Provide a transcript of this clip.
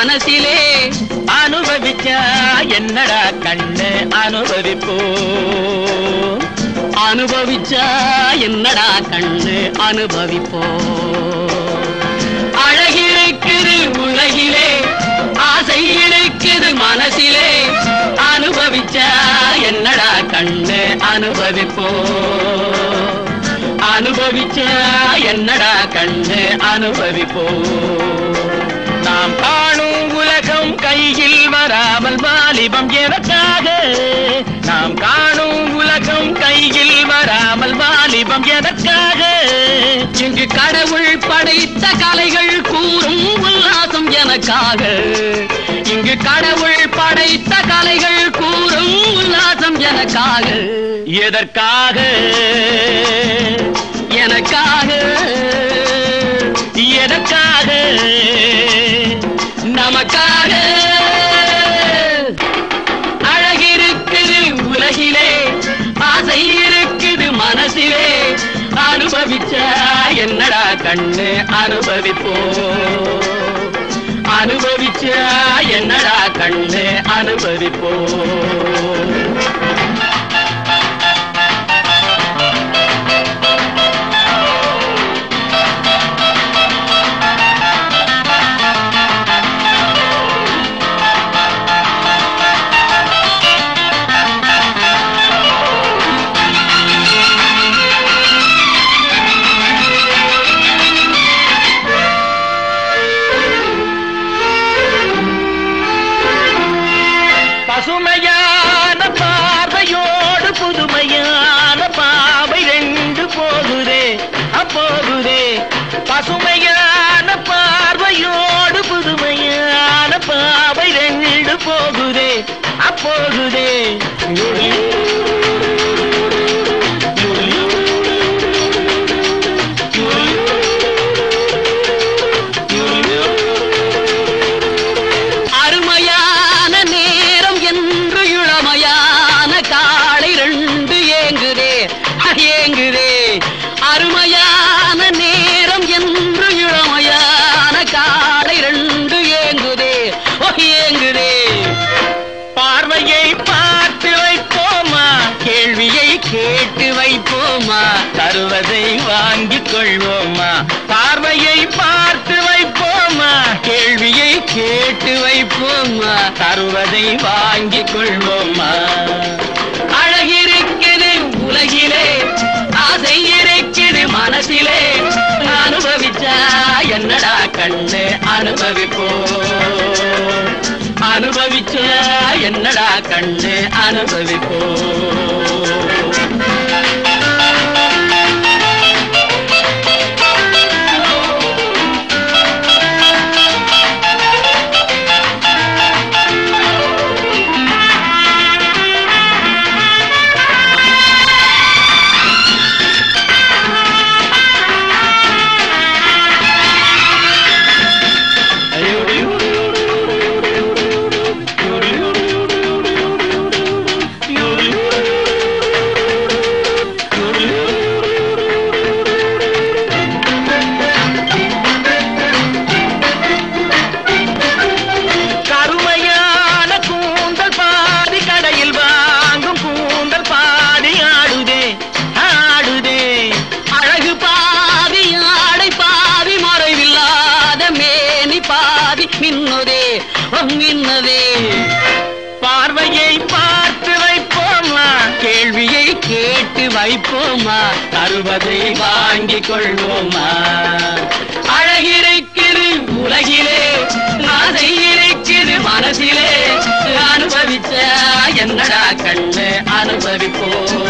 மனசிலே அனுபவிச்சா என்னடா கண்ணு அனுபவிப்போ அனுபவிச்சா என்னடா கண்ணு அனுபவிப்போ அழகிருக்குது உலகிலே ஆசை இருக்குது மனசிலே அனுபவிச்சா என்னடா கண்ணு அனுபவிப்போ அனுபவிச்சா என்னடா கண்ணு அனுபவிப்போ நாம் காணும் உலகம் கையில் வராமல் வாலிபம் எதற்காக நாம் காணும் உலகம் கையில் வராமல் வாலிபம் எதற்காக இங்கு கடவுள் படைத்த கலைகள் கூறும் உல்லாசம் எனக்காக இங்கு கடவுள் படைத்த கலைகள் கூறும் உல்லாசம் எனக்காக எதற்காக எனக்காக எதற்காக நமக்காக அழகிருக்குது உலகிலே ஆசை இருக்குது மனசிலே அனுபவிச்சா என்னடா கண்ணு அனுபவிப்போ அனுபவிச்சா என்னடா கண்ணு அனுபவிப்போ பசுமையான பார்வையோடு புதுமையான பாவை ரெண்டு போகுதே அப்போகுதே பசுமையான பார்வையோடு புதுமையான பாவை ரெண்டு போகுதே அப்போகுதே அருமையான நேரம் என்று இளமையான காலை ரெண்டு ஏங்குதே ஏங்குதே அருமையான நேரம் என்று இளமையான காலை ரெண்டு ஏங்குதே ஓ ஏங்குதே பார்வையை பார்த்து வைப்போமா கேள்வியை கேட்டு வைப்போமா தருவதை வாங்கிக் கொள்வோமா பார்வையை பார்த்து வைப்போமா கேள்வியை கேட்டு வைப்போமா தருவதை வாங்கிக் கொள்வோமா அழகிருக்குது உலகிலே ஆசை இருக்குது மனசிலே அனுபவிச்சா என்னடா கண்ணு அனுபவிப்போ அனுபவிச்சா என்னடா கண்ணு அனுபவிப்போ கருமையான கூந்தல் பாதி கடையில் வாங்கும் கூந்தல் பாதி ஆடுதே ஆடுதே அழகு பாதி ஆடை பாதி மறைவில்லாத மேனி பாதி மின்னுதே ஓ மின்னதே பார்வையை பார்த்து வைப்போமா கேள்வியை கேட்டு வைப்போமா தருவதை வாங்கிக் கொள்வோமா அழகிருக்குது உலகிலே ஆசை இருக்குது மனசிலே அனுபவிச்ச என்னடா கண்ணு அனுபவிப்போ